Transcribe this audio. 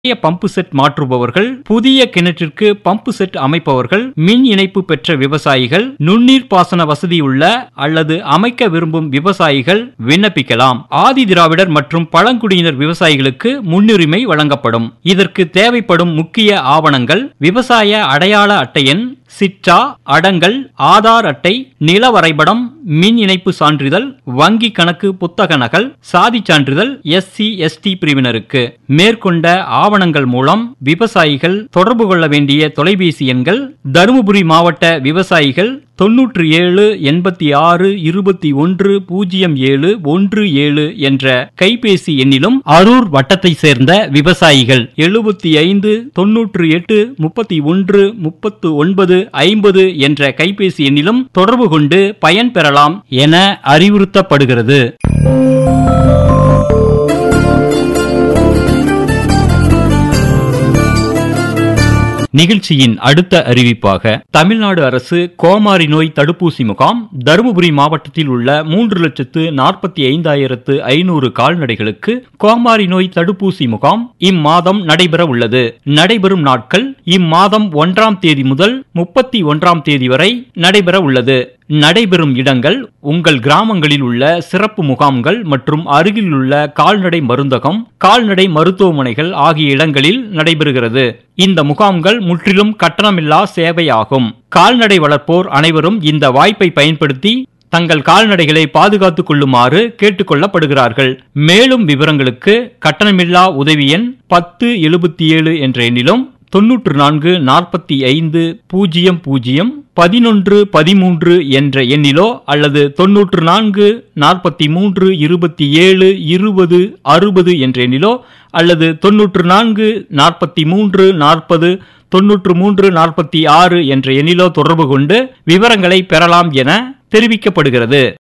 பழைய pump set மாற்றுபவர்கள் புதிய கிணற்றிற்கு pump set அமைப்பவர்கள் மின் இணைப்பு பெற்ற விவசாயிகள் நுண்ணீர் பாசன வசதியுள்ள அல்லது அமைக்க விரும்பும் விவசாயிகள் விண்ணப்பிக்கலாம் ஆதி திராவிடர் மற்றும் பழங்குடியினர் விவசாயிகளுக்கு முன்னுரிமை வழங்கப்படும் இதற்கு தேவைப்படும் முக்கிய ஆவணங்கள் விவசாய அடையாள அட்டை எண் சிற்றா அடங்கல் ஆதார் அட்டை நில வரைபடம் மின் இணைப்பு சான்றிதழ் வங்கி கணக்கு புத்தக நகல் சாதி சான்றிதழ் எஸ்சி எஸ்டி பிரிவினருக்கு மேற்கொண்ட ஆவணங்கள் மூலம் விவசாயிகள் தொடர்பு கொள்ள வேண்டிய தொலைபேசி எண்கள் தருமபுரி மாவட்ட விவசாயிகள் தொன்னூற்று ஏழு எண்பத்தி ஆறு இருபத்தி ஒன்று பூஜ்ஜியம் ஏழு ஒன்று ஏழு என்ற கைபேசி எண்ணிலும் அரூர் வட்டத்தை சேர்ந்த விவசாயிகள் எழுபத்தி ஐந்து தொன்னூற்று எட்டு முப்பத்தி ஒன்று முப்பத்து ஒன்பது ஐம்பது என்ற கைபேசி எண்ணிலும் தொடர்பு கொண்டு பயன் பெறலாம் என அறிவுறுத்தப்படுகிறது நிகழ்ச்சியின் அடுத்த அறிவிப்பாக தமிழ்நாடு அரசு கோமாரி நோய் தடுப்பூசி முகாம் தருமபுரி மாவட்டத்தில் உள்ள மூன்று லட்சத்து நாற்பத்தி ஐந்தாயிரத்து ஐநூறு கால்நடைகளுக்கு கோமாரி நோய் தடுப்பூசி முகாம் இம்மாதம் நடைபெற உள்ளது நடைபெறும் நாட்கள் இம்மாதம் ஒன்றாம் தேதி முதல் முப்பத்தி ஒன்றாம் தேதி வரை நடைபெற உள்ளது நடைபெறும் இடங்கள் உங்கள் கிராமங்களில் உள்ள சிறப்பு முகாம்கள் மற்றும் அருகில் உள்ள கால்நடை மருந்தகம் கால்நடை மருத்துவமனைகள் ஆகிய இடங்களில் நடைபெறுகிறது இந்த முகாம்கள் முற்றிலும் கட்டணமில்லா சேவையாகும் கால்நடை வளர்ப்போர் அனைவரும் இந்த வாய்ப்பை பயன்படுத்தி தங்கள் கால்நடைகளை பாதுகாத்துக் கொள்ளுமாறு கேட்டுக்கொள்ளப்படுகிறார்கள் மேலும் விவரங்களுக்கு கட்டணமில்லா உதவி எண் பத்து எழுபத்தி ஏழு என்ற எண்ணிலும் தொன்னூற்று நான்கு நாற்பத்தி ஐந்து பூஜ்ஜியம் பூஜ்ஜியம் பதினொன்று பதிமூன்று என்ற எண்ணிலோ அல்லது தொன்னூற்று நான்கு நாற்பத்தி மூன்று இருபத்தி ஏழு இருபது அறுபது என்ற எண்ணிலோ அல்லது தொன்னூற்று நான்கு நாற்பத்தி மூன்று நாற்பது தொன்னூற்று மூன்று நாற்பத்தி ஆறு என்ற எண்ணிலோ தொடர்பு கொண்டு விவரங்களை பெறலாம் என தெரிவிக்கப்படுகிறது